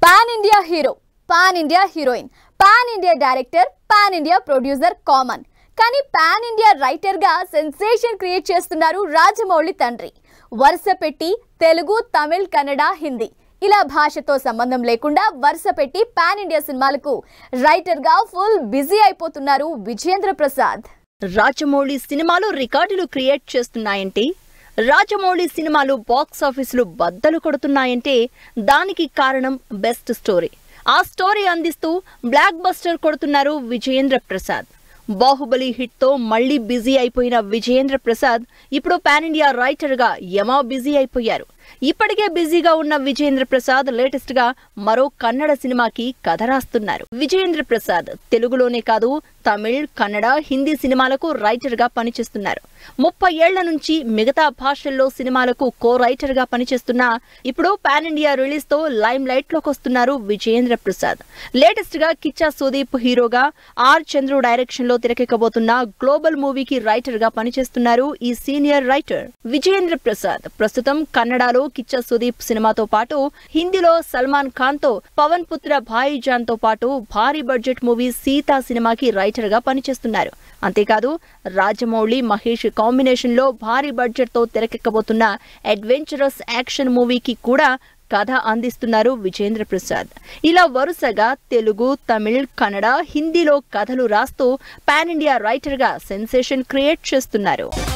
pan India hero pan India heroine pan India director pan India producer common కానీ pan India writer గా sensation create చేస్తున్నారు రాజమౌళి తండ్రి వరుస పెట్టి తెలుగు తమిళ్ కన్నడ హిందీ ఇలా భాషతో సంబంధం లేకుండా వరుస పెట్టి పాన్ ఇండియా సినిమాలకు రైటర్ గా ఫుల్ బిజీ అయిపోతున్నారు విజేంద్ర ప్రసాద్ రాజమౌళి సినిమాలు రికార్డులు క్రియేట్ చేస్తున్నాయంటే రాజమౌళి సినిమాలు బాక్స్ ఆఫీసులు బద్దలు కొడుతున్నాయంటే దానికి కారణం బెస్ట్ స్టోరీ ఆ స్టోరీ అందిస్తూ బ్లాక్ బస్టర్ కొడుతున్నారు విజయేంద్ర ప్రసాద్ బాహుబలి హిట్ తో మళ్లీ బిజీ అయిపోయిన విజయేంద్ర ప్రసాద్ ఇప్పుడు పాన్ ఇండియా రైటర్ గా యమా బిజీ అయిపోయారు ఇప్పటికే బిజీగా ఉన్న విజయేంద్ర ప్రసాద్ లేటెస్ట్ గా మరో కన్నడ సినిమాకి కథ రాస్తున్నారు విజయేంద్ర ప్రసాద్ తెలుగులోనే కాదు తమిళ్ కన్నడ హిందీ సినిమాలకు రైటర్ గా పనిచేస్తున్నారు ముప్పై ఏళ్ల నుంచి మిగతా భాషల్లో సినిమాలకు కో రైటర్ గా పనిచేస్తున్న ఇప్పుడు పాన్ ఇండియా రిలీజ్ తో లైమ్ లైట్ లోకి వస్తున్నారు విజయేంద్ర ప్రసాద్ లేటెస్ట్ గా కిచ్చా సుదీప్ హీరోగా ఆర్ చంద్రు డైరెక్షన్ లో తెరకెక్కబోతున్న గ్లోబల్ మూవీకి రైటర్ గా పనిచేస్తున్నారు ఈ సీనియర్ రైటర్ విజయేంద్ర ప్రసాద్ ప్రస్తుతం కన్నడలో కిచ్చా సుదీప్ సినిమాతో పాటు హిందీలో సల్మాన్ ఖాన్ తో పవన్ పుత్ర భాయిజాన్ తో పాటు భారీ బడ్జెట్ మూవీ సీతా సినిమాకి రైటర్ గా పనిచేస్తున్నారు అంతేకాదు రాజమౌళి మహేష్ కాంబినేషన్ లో భారీ బడ్జెట్ తో తెరకెక్కబోతున్న అడ్వెంచరస్ యాక్షన్ మూవీకి కూడా కథ అందిస్తున్నారు విజేంద్ర ప్రసాద్ ఇలా వరుసగా తెలుగు తమిళ్ కన్నడ హిందీలో కథలు రాస్తూ పాన్ ఇండియా రైటర్ గా సెన్సేషన్ క్రియేట్ చేస్తున్నారు